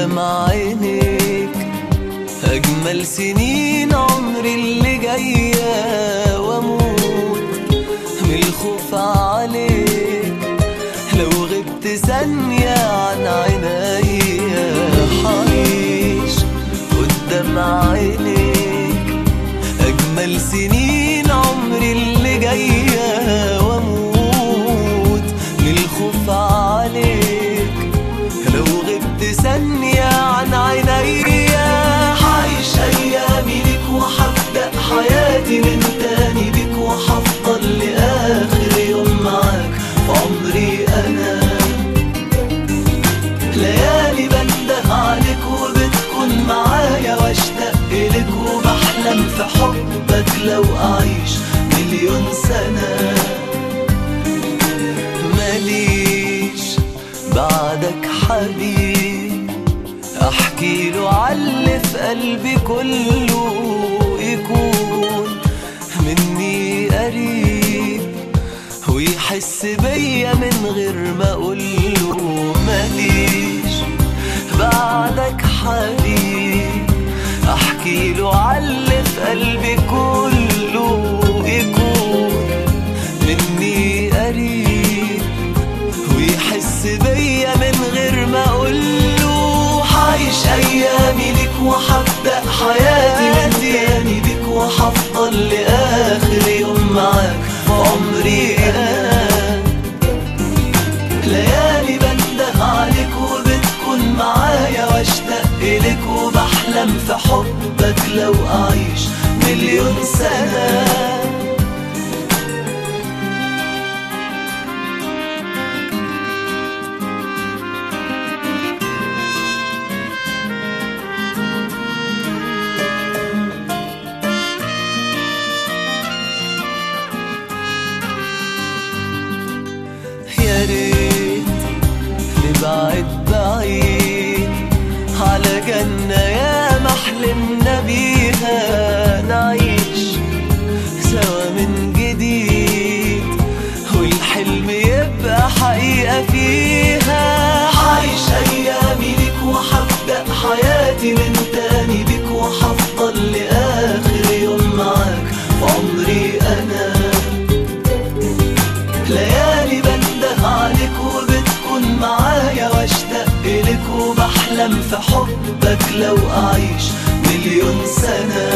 قدام عينيك أجمل سنين عمري اللي جاية وأموت من الخوف عليك لو غبت ثانية عن عينيا حعيش قدام عينيك أجمل سنين عمري اللي جاية وأموت من الخوف عليك لو غبت ثانية عن عينيا حعيش أيامي ليك وحبدأ حياتي من تاني بيك وحفضل لآخر يوم معاك في عمري أنا ليالي بنده عليك وبتكون معايا واشتاق لك وبحلم في حبك لو أعيش مليون سنة ماليش بعدك حبيب احكي له عاللي في قلبي كله يكون مني قريب ويحس بيا من غير ما اقوله ماليش بعدك حبيب احكي له عاللي في قلبي كله يكون مني قريب ويحس بيا من غير ما اقوله حعيش ايامي ليك وحبدأ حياتي من تاني بيك وحفضل لاخر يوم معاك في عمري انا ليالي بنده عليك وبتكون معايا واشتاق لك وبحلم في حبك لو اعيش مليون سنه يا ريت نبعد بعيد على جنة يا ما حلمنا بيها نعيش سوا من جديد والحلم يبقى حقيقة فيها حعيش أيامي ليك وحبدأ حياتي من تاني بيك وحفضل لآخر يوم معاك في عمري أنا ليالي بنده عليك وبتكون معايا واشتاق لك وبحلم في حبك لو اعيش مليون سنه